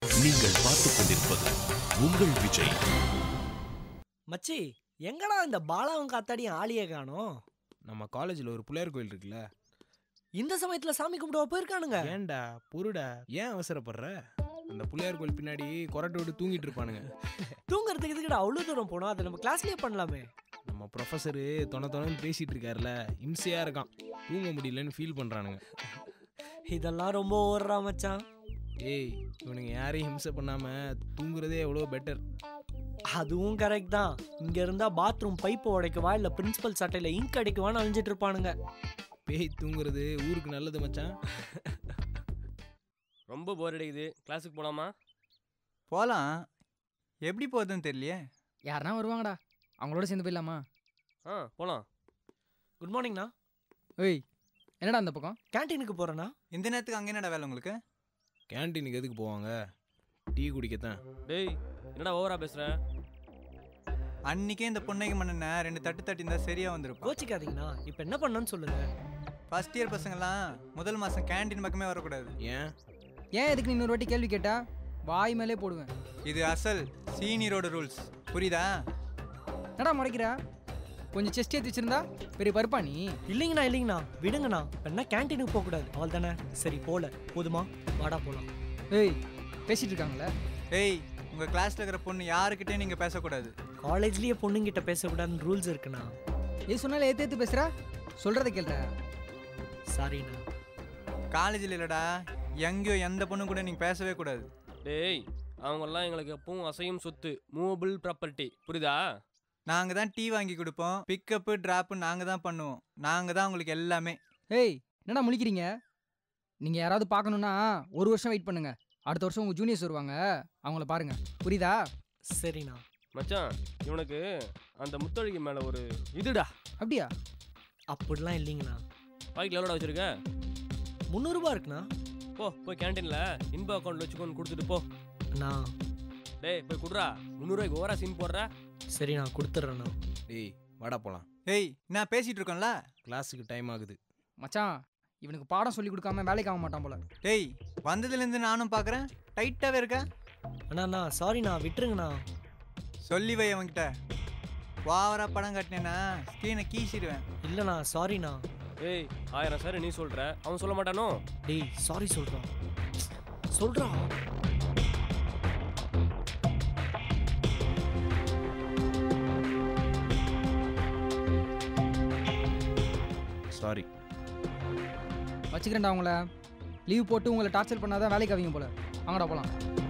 நீங்கள் பார்த்துக் கொண்டிருப்பது உங்கள் விஜய் மச்சி எங்கடா இந்த பாலாவும் காத்தாடியும் ஆளியே காணோம் நம்ம காலேஜில் ஒரு பிள்ளையார் கோயில் இருக்குல்ல இந்த சமயத்துல சாமி கும்பிடுவா போயிருக்கானுங்க ஏன்டா பொருடா ஏன் அவசரப்படுற அந்த பிள்ளையார் கோயில் பின்னாடி கொரட்டை விட்டு தூங்கிட்டு இருப்பானுங்க தூங்குறதுக்கு இதுக்குடா அவ்வளவு தூரம் போனோம் அதை நம்ம கிளாஸ்லயே பண்ணலாமே நம்ம ப்ரொஃபஸரு தொண தொணன்னு பேசிட்டு இருக்காருல இம்சையா இருக்கான் தூங்க முடியலன்னு ஃபீல் பண்றானுங்க இதெல்லாம் ரொம்ப ஓடுறா மச்சான் ஏய் இவனுங்க யாரையும் ஹிம்சை பண்ணாம தூங்குறதே எவ்வளோ பெட்டர் அதுவும் கரெக்ட் தான் இங்க இருந்தா பாத்ரூம் பைப்பு உடைக்கவா இல்ல பிரின்சிபல் சட்டையில இங்க் அடிக்கவான்னு அழிஞ்சிட்டு இருப்பானுங்க பேய் தூங்குறது ஊருக்கு நல்லது மச்சான் ரொம்ப போர் அடிக்குது கிளாஸுக்கு போலாமா போகலாம் எப்படி போகுதுன்னு தெரியலையே யாருன்னா வருவாங்கடா அவங்களோட சேர்ந்து போயிடலாமா ஆ போலாம் குட் மார்னிங்ண்ணா ஏய் என்னடா அந்த பக்கம் கேன்டீனுக்கு போறேண்ணா இந்த நேரத்துக்கு அங்கே என்னடா வேலை உங்களுக்கு கேன்டீனுக்கு எதுக்கு போவாங்க டீ குடிக்கத்தான் டேய் என்னடா ஓவரா பேசுற அன்னைக்கே இந்த பொண்ணைக்கு மண்ணன ரெண்டு தட்டு தட்டி இருந்தால் சரியாக வந்திருப்போம் கோச்சிக்காதீங்கண்ணா இப்ப என்ன பண்ணணும்னு சொல்லுங்க ஃபர்ஸ்ட் இயர் பசங்களாம் முதல் மாதம் கேண்டீன் பக்கமே வரக்கூடாது ஏன் ஏன் எதுக்கு நீ இன்னொரு வாட்டி கேள்வி கேட்டா வாய் மேலே போடுவேன் இது அசல் சீனியரோட ரூல்ஸ் புரியுதா என்னடா முறைக்கிற கொஞ்சம் செஸ்ட் ஏற்றி வச்சிருந்தா பெரிய பருப்பா நீ இல்லைங்கண்ணா இல்லைங்கண்ணா விடுங்கண்ணா என்ன கேன்டீனுக்கு போக கூடாது அவள் தானே சரி போல போதுமா வாடா போலாம் ஏய் பேசிட்டு இருக்காங்களே ஏய் உங்கள் கிளாஸில் இருக்கிற பொண்ணு யாருக்கிட்டே நீங்கள் பேசக்கூடாது காலேஜ்லயே பொண்ணுங்கிட்ட பேசக்கூடாதுன்னு ரூல்ஸ் இருக்குண்ணா ஏய் சொன்னால ஏத்து ஏத்து பேசுற சொல்றத கேள்ற சாரிண்ணா காலேஜில் இல்லைடா எங்கேயோ எந்த பொண்ணு கூட நீங்கள் பேசவே கூடாது டேய் அவங்கெல்லாம் எங்களுக்கு எப்பவும் அசையும் சொத்து மூவபிள் ப்ராப்பர்ட்டி புரியுதா நாங்கள் தான் டீ வாங்கி கொடுப்போம் பிக்கப்பு ட்ராப்பு நாங்கள் தான் பண்ணுவோம் நாங்கள் தான் உங்களுக்கு எல்லாமே ஏய் என்னடா முழிக்கிறீங்க நீங்க யாராவது பார்க்கணும்னா ஒரு வருஷம் வெயிட் பண்ணுங்க அடுத்த வருஷம் உங்க ஜூனியர்ஸ் வருவாங்க அவங்கள பாருங்க புரியுதா சரிண்ணா மச்சான் இவனுக்கு அந்த முத்தழகி மேல ஒரு இதுடா அப்படியா அப்படிலாம் இல்லைங்கண்ணா பாக்கெட்ல எவ்வளோடா வச்சிருக்க முந்நூறுபா இருக்குண்ணா போ போய் கேண்டீன்ல இன்ப அக்கௌண்ட்ல வச்சுக்கோன்னு கொடுத்துட்டு போ அண்ணா டேய் போய் குடுறா முந்நூறுவாய்க்கு ஓவரா சீன் போடுற சரி நான் கொடுத்துட்றேண்ணா டேய் வாடா போலாம் ஏய் நான் பேசிகிட்டு இருக்கோம்ல கிளாஸுக்கு டைம் ஆகுது மச்சான் இவனுக்கு பாடம் சொல்லி கொடுக்காம வேலைக்கு ஆக மாட்டான் போல டேய் வந்ததுலேருந்து நானும் பார்க்குறேன் டைட்டாகவே இருக்க அண்ணா அண்ணா சாரிண்ணா விட்டுருங்கண்ணா சொல்லி வை அவன்கிட்ட வாவரா படம் கட்டினேன்னா ஸ்க்ரீனை கீசிடுவேன் இல்லைண்ணா சாரிண்ணா ஏய் ஆயிரம் சார் நீ சொல்ற அவன் சொல்ல மாட்டானோ டேய் சாரி சொல்கிறான் சொல்கிறான் சாரி வச்சுக்கிறேன்டா உங்களை லீவ் போட்டு உங்களை டார்ச்சர் பண்ணாதான் வேலைக்கு ஆவீங்க போல வாங்கடா போலாம்